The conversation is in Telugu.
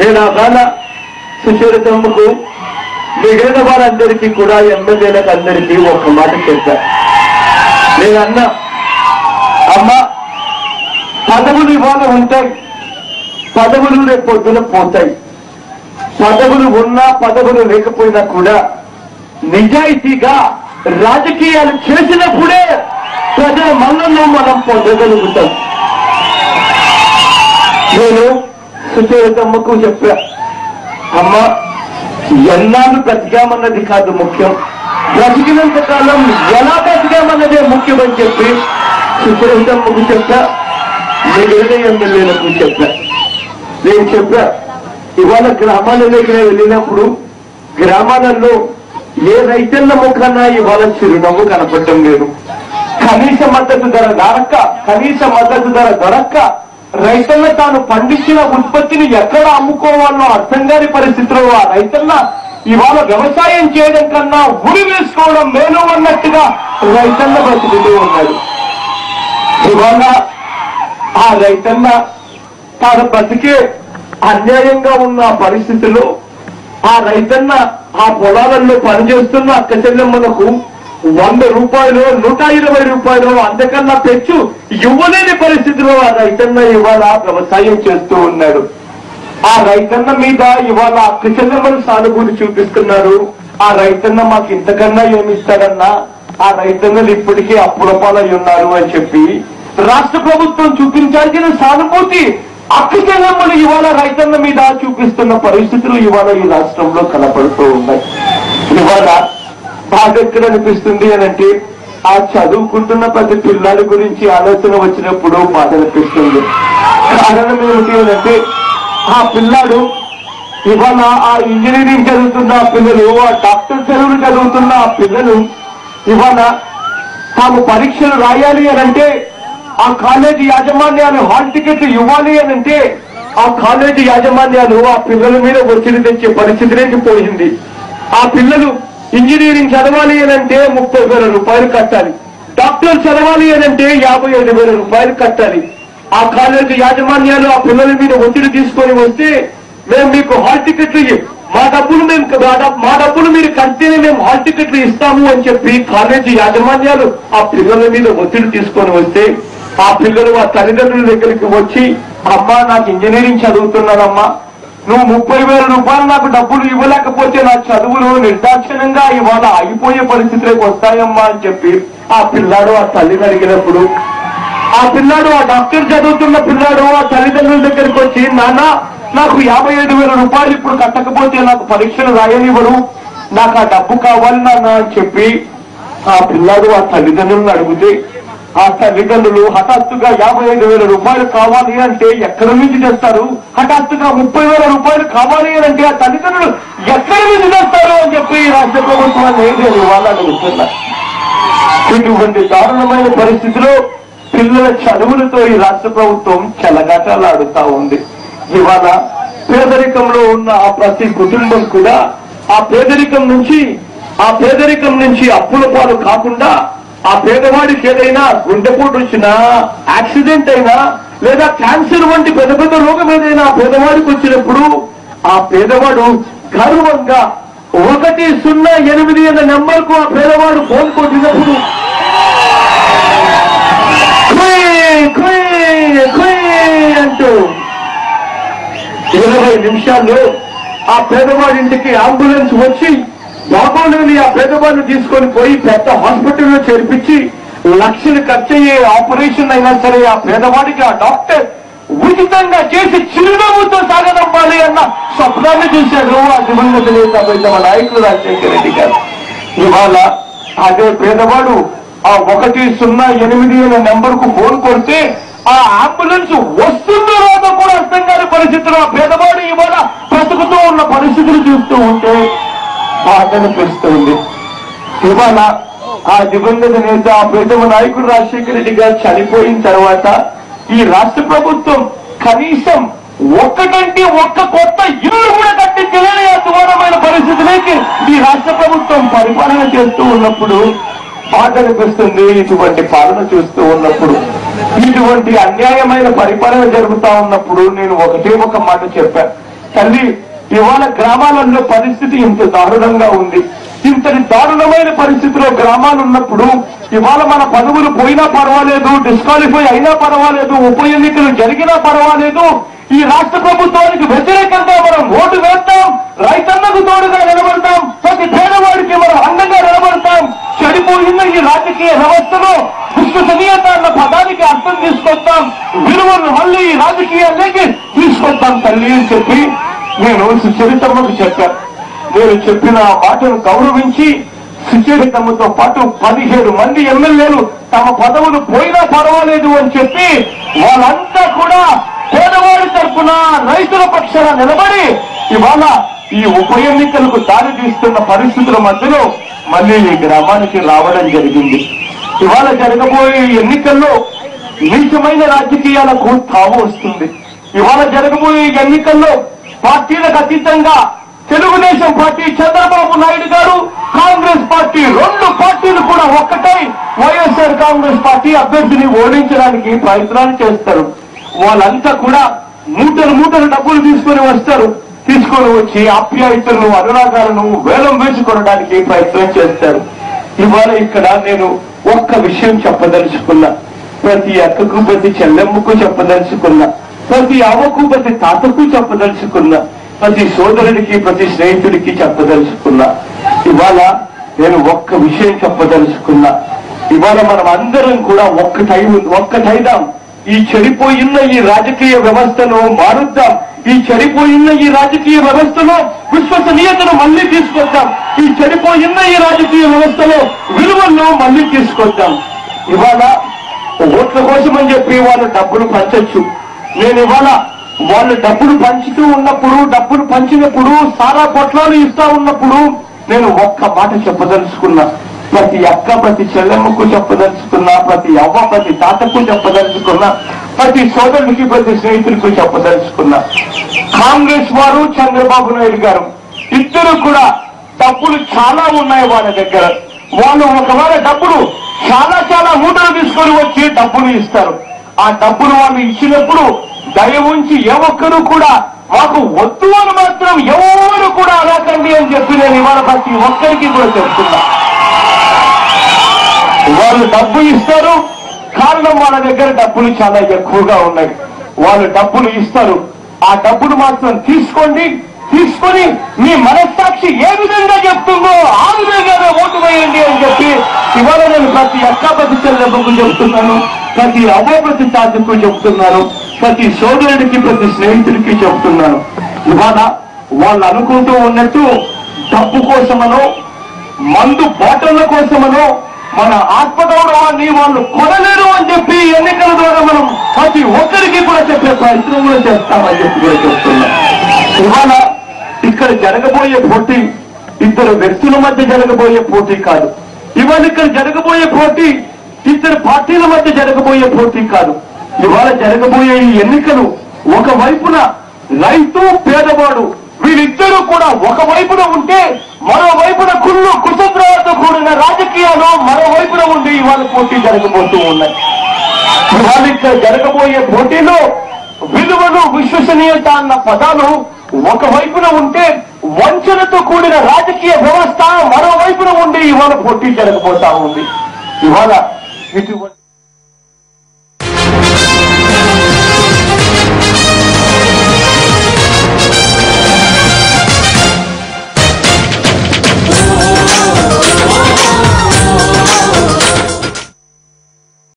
నేను ఆ కాల సుచరితమ్మకు మిగిలిన వారందరికీ కూడా ఎమ్మెల్యేలకు అందరికీ ఒక మాట చెప్పా నేను అన్నా అమ్మా పదవులు ఇవాళ ఉంటాయి పదవులు రేపు పొద్దున పోతాయి పదవులు ఉన్నా పదవులు లేకపోయినా కూడా నిజాయితీగా రాజకీయాలు చేసినప్పుడే ప్రజల మన్నను మనం పొందగలుగుతాం నేను సుచరితమ్మకు చెప్పా అమ్మ ఎన్నాళ్ళు బ్రతికామన్నది కాదు ముఖ్యం బ్రతికినంత కాలం ఎలా బ్రతికామన్నదే ముఖ్యమని చెప్పి సుచరితమ్మకు చెప్పా మిగిలిన ఎమ్మెల్యేలకు చెప్పా నేను చెప్పా ఇవాళ గ్రామాలలోకి నేను వెళ్ళినప్పుడు గ్రామాలలో ఏ రైతన్న ముఖాన ఇవాళ చిరునవ్వు కనపడటం లేదు కనీస మద్దతు ధర దొరక్క కనీస మద్దతు ధర దొరక్క రైతన్న తాను పండించిన ఉత్పత్తిని ఎక్కడ అమ్ముకోవాలో అర్థం కాని పరిస్థితిలో ఆ రైతన్న ఇవాళ వ్యవసాయం చేయడం కన్నా ఉరి వేసుకోవడం మేలు అన్నట్టుగా రైతన్న బ్రతుకుతూ ఉన్నాడు ఇవాళ ఆ రైతన్న తాను బతికే అన్యాయంగా ఉన్న పరిస్థితిలో ఆ రైతన్న ఆ పొలాలలో పనిచేస్తున్న అక్క చెల్లెమ్మలకు వంద రూపాయలు నూట ఇరవై రూపాయలు అంతకన్నా తెచ్చు ఇవ్వలేని పరిస్థితిలో ఆ రైతన్న ఇవాళ వ్యవసాయం చేస్తూ ఉన్నాడు ఆ రైతన్న మీద ఇవాళ అక్క చెల్లెమ్మలు సానుభూతి చూపిస్తున్నారు ఆ రైతన్న మాకు ఇంతకన్నా ఏమిస్తాడన్నా ఆ రైతన్నలు ఇప్పటికే అప్పుల పాలై ఉన్నారు అని చెప్పి రాష్ట్ర ప్రభుత్వం చూపించాల్సిన సానుభూతి అక్క చెల్లెమ్మలు ఇవాళ రైతన్న మీద చూపిస్తున్న పరిస్థితులు ఇవాళ ఈ రాష్ట్రంలో కనపడుతూ ఉన్నాయి ఇవాళ బాధ ఎక్కడ అనిపిస్తుంది అని అంటే ఆ చదువుకుంటున్న ప్రతి పిల్లాడి గురించి ఆలోచన వచ్చినప్పుడు బాధ అనిపిస్తుంది కారణం ఏమిటి అని అంటే ఆ పిల్లాడు ఇవాళ ఆ ఇంజనీరింగ్ చదువుతున్న ఆ పిల్లలు ఆ డాక్టర్ చదువులు చదువుతున్న ఆ పిల్లలు ఇవాళ తాము పరీక్షలు రాయాలి అని అంటే ఆ కాలేజీ యాజమాన్యాలు హాల్ టికెట్లు ఇవ్వాలి అని అంటే ఆ కాలేజీ యాజమాన్యాలు ఆ పిల్లల మీద ఒత్తిడి తెచ్చే పరిస్థితిలోకి పోయింది ఆ పిల్లలు ఇంజనీరింగ్ చదవాలి అని అంటే ముప్పై వేల రూపాయలు కట్టాలి డాక్టర్ చదవాలి అని అంటే యాభై ఐదు వేల రూపాయలు కట్టాలి ఆ కాలేజీ యాజమాన్యాలు ఆ పిల్లల మీద ఒత్తిడి తీసుకొని వస్తే మేము మీకు హాల్ టికెట్లు ఇ- మా డబ్బులు మేము మా డబ్- మా డబ్బులు మీరు కడితేనే మేము హాల్ టికెట్లు ఇస్తాము అని చెప్పి కాలేజీ యాజమాన్యాలు ఆ పిల్లల మీద ఒత్తిడి తీసుకొని వస్తే ఆ పిల్లలు ఆ తల్లిదండ్రుల దగ్గరికి వచ్చి అమ్మా నాకు ఇంజనీరింగ్ చదువుతున్నానమ్మా నువ్వు ముప్పై వేల రూపాయలు నాకు డబ్బులు ఇవ్వలేకపోతే నా చదువులు నిర్దాక్షిణ్యంగా ఇవాళ అయిపోయే పరిస్థితిలోకి వస్తాయమ్మా అని చెప్పి ఆ పిల్లాడు ఆ తల్లిని అడిగినప్పుడు ఆ పిల్లాడు ఆ డాక్టర్ చదువుతున్న పిల్లాడు ఆ తల్లిదండ్రుల దగ్గరికి వచ్చి నాన్న నాకు యాభై ఐదు వేల రూపాయలు ఇప్పుడు కట్టకపోతే నాకు పరీక్షలు రాయనివ్వరు నాకు ఆ డబ్బు కావాలి నాన్న అని చెప్పి ఆ పిల్లాడు ఆ తల్లిదండ్రులను అడిగితే ఆ తల్లిదండ్రులు హఠాత్తుగా యాభై ఐదు వేల రూపాయలు కావాలి అంటే ఎక్కడి నుంచి తెస్తారు హఠాత్తుగా ముప్పై వేల రూపాయలు కావాలి అని అంటే ఆ తల్లిదండ్రులు ఎక్కడి నుంచి తెస్తారు అని చెప్పి ఈ రాష్ట్ర ప్రభుత్వాన్ని ఏది వాళ్ళు అడుగుతున్నారు ఇటువంటి దారుణమైన పరిస్థితిలో పిల్లల చదువులతో ఈ రాష్ట్ర ప్రభుత్వం చెలగాటలాడుతా ఉంది ఇవాళ పేదరికంలో ఉన్న ఆ ప్రతి కుటుంబం కూడా ఆ పేదరికం నుంచి ఆ పేదరికం నుంచి అప్పుల పాలు కాకుండా ఆ పేదవాడికి ఏదైనా గుండెపోటు వచ్చినా యాక్సిడెంట్ అయినా లేదా క్యాన్సర్ వంటి పెద్ద పెద్ద రోగం ఏదైనా ఆ పేదవాడికి వచ్చినప్పుడు ఆ పేదవాడు గర్వంగా ఒకటి సున్నా ఎనిమిది అనే నెంబర్ కు ఆ పేదవాడు ఫోన్ కొట్టినప్పుడు "కుయ్, కుయ్, కుయ్" అంటూ ఇరవై నిమిషాల్లో ఆ పేదవాడి ఇంటికి అంబులెన్స్ వచ్చి బాగోలేని ఆ పేదవాడిని తీసుకొని పోయి పెద్ద హాస్పిటల్లో చేర్పించి లక్షలు ఖర్చయ్యే ఆపరేషన్ అయినా సరే ఆ పేదవాడికి ఆ డాక్టర్ ఉచితంగా చేసి చిరునవ్వుతో సాగనంపాలి అన్న స్వప్నాన్ని చూశాడు ఆ దివంగత నేత మన నాయకుడు రాజశేఖర రెడ్డి గారు ఇవాళ అదే పేదవాడు ఆ ఒకటి సున్నా ఎనిమిది అనే నెంబర్ కు ఫోన్ కొడితే ఆ అంబులెన్స్ వస్తుందో రాదో కూడా అర్థం కాని పరిస్థితుల్లో ఆ పేదవాడు ఇవాళ బ్రతుకుతూ ఉన్న పరిస్థితులు చూస్తూ ఉంటే బాధ అనిపిస్తుంది ఇవాళ ఆ దివంగత నేత ఆ ప్రథమ నాయకుడు రాజశేఖర రెడ్డి గారు చనిపోయిన తర్వాత ఈ రాష్ట్ర ప్రభుత్వం కనీసం ఒక్కటంటే ఒక్క కొత్త ఇల్లు కూడా కట్టించలేని అద్భుతమైన పరిస్థితిలోకి ఈ రాష్ట్ర ప్రభుత్వం పరిపాలన చేస్తూ ఉన్నప్పుడు బాధ అనిపిస్తుంది ఇటువంటి పాలన చూస్తూ ఉన్నప్పుడు ఇటువంటి అన్యాయమైన పరిపాలన జరుగుతా ఉన్నప్పుడు నేను ఒకటే ఒక మాట చెప్పాను తల్లి ఇవాళ గ్రామాలలో పరిస్థితి ఇంత దారుణంగా ఉంది ఇంతటి దారుణమైన పరిస్థితిలో గ్రామాలు ఉన్నప్పుడు ఇవాళ మన పదవులు పోయినా పర్వాలేదు డిస్క్వాలిఫై అయినా పర్వాలేదు ఉప ఎన్నికలు జరిగినా పర్వాలేదు ఈ రాష్ట్ర ప్రభుత్వానికి వ్యతిరేకంగా మనం ఓటు వేస్తాం రైతన్నకు తోడుగా నిలబడతాం ప్రతి పేదవాడికి మనం అందంగా నిలబడతాం చెడిపోయిన ఈ రాజకీయ వ్యవస్థలో విశ్వసనీయత అన్న పదానికి అర్థం తీసుకొస్తాం విలువను మళ్ళీ ఈ రాజకీయాల్లోకి తీసుకొస్తాం తల్లి అని చెప్పి నేను సుచరితమ్మకు చెప్పాను నేను చెప్పిన ఆ మాటను గౌరవించి సుచరితమ్మతో పాటు పదిహేడు మంది ఎమ్మెల్యేలు తమ పదవులు పోయినా పర్వాలేదు అని చెప్పి వాళ్ళంతా కూడా పేదవాడి తరఫున రైతుల పక్షాన నిలబడి ఇవాళ ఈ ఉప ఎన్నికలకు దారి తీస్తున్న పరిస్థితుల మధ్యలో మళ్ళీ ఈ గ్రామానికి రావడం జరిగింది ఇవాళ జరగబోయే ఎన్నికల్లో నీచమైన రాజకీయాలకు తావు వస్తుంది ఇవాళ జరగబోయే ఈ ఎన్నికల్లో పార్టీలకు అతీతంగా తెలుగుదేశం పార్టీ చంద్రబాబు నాయుడు గారు కాంగ్రెస్ పార్టీ రెండు పార్టీలు కూడా ఒక్కటై వైఎస్ఆర్ కాంగ్రెస్ పార్టీ అభ్యర్థిని ఓడించడానికి ప్రయత్నాలు చేస్తారు వాళ్ళంతా కూడా మూటలు మూటలు డబ్బులు తీసుకొని వస్తారు తీసుకొని వచ్చి ఆప్యాయతలను అనురాగాలను వేలం వేసుకోవడానికి ప్రయత్నం చేస్తారు ఇవాళ ఇక్కడ నేను ఒక్క విషయం చెప్పదలుచుకున్నా ప్రతి అక్కకు ప్రతి చెల్లెమ్మకు చెప్పదలుచుకున్నా ప్రతి అవ్వకు ప్రతి తాతకు చెప్పదలుచుకున్నా ప్రతి సోదరుడికి ప్రతి స్నేహితుడికి చెప్పదలుచుకున్నా ఇవాళ నేను ఒక్క విషయం చెప్పదలుచుకున్నా ఇవాళ మనం అందరం కూడా ఒక్కటై ఒక్కటైదాం ఈ చెడిపోయిన ఈ రాజకీయ వ్యవస్థను మారుద్దాం ఈ చెడిపోయిన ఈ రాజకీయ వ్యవస్థలో విశ్వసనీయతను మళ్ళీ తీసుకొద్దాం ఈ చెడిపోయిన ఈ రాజకీయ వ్యవస్థలో విలువలను మళ్ళీ తీసుకొద్దాం ఇవాళ ఓట్ల కోసం అని చెప్పి వాళ్ళు డబ్బులు పంచొచ్చు నేను ఇవాళ వాళ్ళు డబ్బులు పంచుతూ ఉన్నప్పుడు డబ్బులు పంచినప్పుడు సారా పొట్లాలు ఇస్తా ఉన్నప్పుడు నేను ఒక్క మాట చెప్పదలుచుకున్నా ప్రతి అక్క ప్రతి చెల్లెమ్మకు చెప్పదలుచుకున్నా ప్రతి అవ్వ ప్రతి తాతకు చెప్పదలుచుకున్నా ప్రతి సోదరుడికి ప్రతి స్నేహితుడికి చెప్పదలుచుకున్నా కాంగ్రెస్ వారు చంద్రబాబు నాయుడు గారు ఇద్దరు కూడా డబ్బులు చాలా ఉన్నాయి వాళ్ళ దగ్గర వాళ్ళు ఒకవేళ డబ్బులు చాలా చాలా మూటలు తీసుకొని వచ్చి డబ్బులు ఇస్తారు ఆ డబ్బులు వాళ్ళు ఇచ్చినప్పుడు దయ ఉంచి ఏ ఒక్కరు కూడా మాకు వద్దు అని మాత్రం ఎవరు కూడా అనకండి అని చెప్పి నేను ఇవాళ ప్రతి ఒక్కరికి కూడా చెప్తున్నా వాళ్ళు డబ్బు ఇస్తారు కారణం వాళ్ళ దగ్గర డబ్బులు చాలా ఎక్కువగా ఉన్నాయి వాళ్ళు డబ్బులు ఇస్తారు ఆ డబ్బులు మాత్రం తీసుకోండి తీసుకొని మీ మనస్సాక్షి ఏ విధంగా చెప్తుందో ఆ విధంగానే ఓటు వేయండి అని చెప్పి ఇవాళ నేను ప్రతి అక్క ప్రతి చెల్లెమ్మకు చెప్తున్నాను ప్రతి అవ్వ ప్రతి తాతకు చెప్తున్నాను ప్రతి సోదరుడికి ప్రతి స్నేహితుడికి చెప్తున్నాను ఇవాళ వాళ్ళు అనుకుంటూ ఉన్నట్టు డబ్బు కోసమనో మందు బాటల కోసమనో మన ఆత్మగౌరవాన్ని వాళ్ళు కొనలేరు అని చెప్పి ఎన్నికల ద్వారా మనం ప్రతి ఒక్కరికి కూడా చెప్పే ప్రయత్నం కూడా చేస్తామని చెప్పి కూడా చెప్తున్నాం ఇవాళ ఇక్కడ జరగబోయే పోటీ ఇద్దరు వ్యక్తుల మధ్య జరగబోయే పోటీ కాదు ఇవాళ ఇక్కడ జరగబోయే పోటీ ఇద్దరు పార్టీల మధ్య జరగబోయే పోటీ కాదు ఇవాళ జరగబోయే ఈ ఎన్నికలు ఒక వైపున రైతు పేదవాడు వీళ్ళిద్దరూ కూడా ఒక వైపున ఉంటే మరో వైపున కుళ్ళు కుటుంబాలతో కూడిన రాజకీయాలు మరో వైపున ఉండి ఇవాళ పోటీ జరగబోతూ ఉన్నాయి ఇవాళ ఇక్కడ జరగబోయే పోటీలో విలువలు విశ్వసనీయత అన్న పదాలు ఒక వైపున ఉంటే వంచనతో కూడిన రాజకీయ వ్యవస్థ మరో వైపున ఉండి ఇవాళ పోటీ జరగబోతా ఉంది ఇవాళ ఇటువంటి